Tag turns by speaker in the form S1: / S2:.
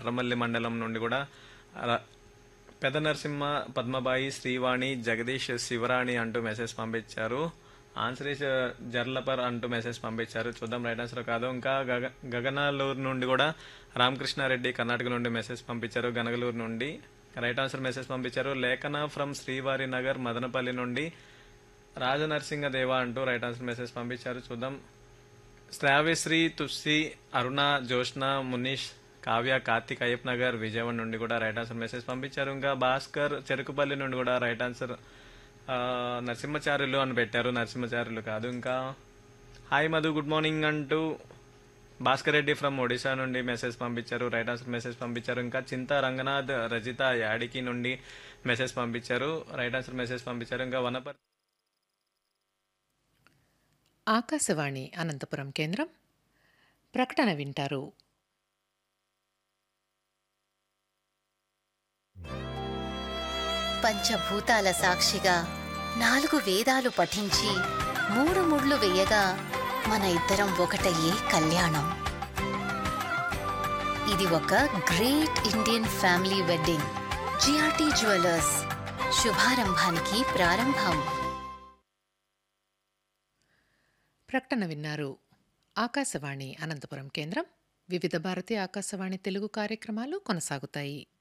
S1: ఎర్రమల్లి మండలం నుండి కూడా ర- పెద్ద నరసింహ పద్మబాయి శ్రీవాణి జగదీష్ శివరాణి అంటూ మెసేజ్ పంపించారు ఆన్సర్ ఇస్ జర్లపర్ అంటూ మెసేజ్ పంపించారు చూద్దాం రైట్ ఆన్సర్ కాదు ఇంకా గగ గగనాలూరు నుండి కూడా రామకృష్ణారెడ్డి కర్ణాటక నుండి మెసేజ్ పంపించారు గనగలూరు నుండి రైట్ ఆన్సర్ మెసేజ్ పంపించారు లేఖన ఫ్రమ్ శ్రీవారి నగర్ మదనపల్లి నుండి రాజనరసింహదేవ అంటూ రైట్ ఆన్సర్ మెసేజ్ పంపించారు చూద్దాం శ్రావ్యశ్రీ తుస్సి అరుణ జోష్న మునీష్ కావ్య కార్తిక్ అయ్యప్ నగర్ విజయవాడ నుండి కూడా రైట్ ఆన్సర్ మెసేజ్ పంపించారు ఇంకా భాస్కర్ చెరుకుపల్లి నుండి కూడా రైట్ ఆన్సర్ ఆ, నరసింహచార్యులు అని పెట్టారు నరసింహచార్యులు కాదు ఇంకా హాయ్ మధు గుడ్ మార్నింగ్ అంటూ భాస్కర్ రెడ్డి ఫ్రమ్ ఒడిశా నుండి మెసేజ్ పంపించారు రైట్ ఆన్సర్ మెసేజ్ పంపించారు ఇంకా చింత రంగనాథ్ రజిత యాడికి నుండి మెసేజ్ పంపించారు రైట్ ఆన్సర్ మెసేజ్ పంపించారు ఇంకా వనపర్
S2: ఆకాశవాణి అనంతపురం కేంద్రం ప్రకటన వింటారు
S3: పంచభూతాల సాక్షిగా నాలుగు వేదాలు పఠించి మూడు ముళ్ళు వేయగా మన ఇద్దరం ఒకటయ్యే కళ్యాణం ఇది ఒక great Indian family wedding GRT jewellers శుభారంభానికి ప్రారంభం
S2: ప్రకటన విన్నారు ఆకాశవాణి అనంతపురం కేంద్రం వివిధ భారతి ఆకాశవాణి తెలుగు కార్యక్రమాలు కొనసాగుతాయి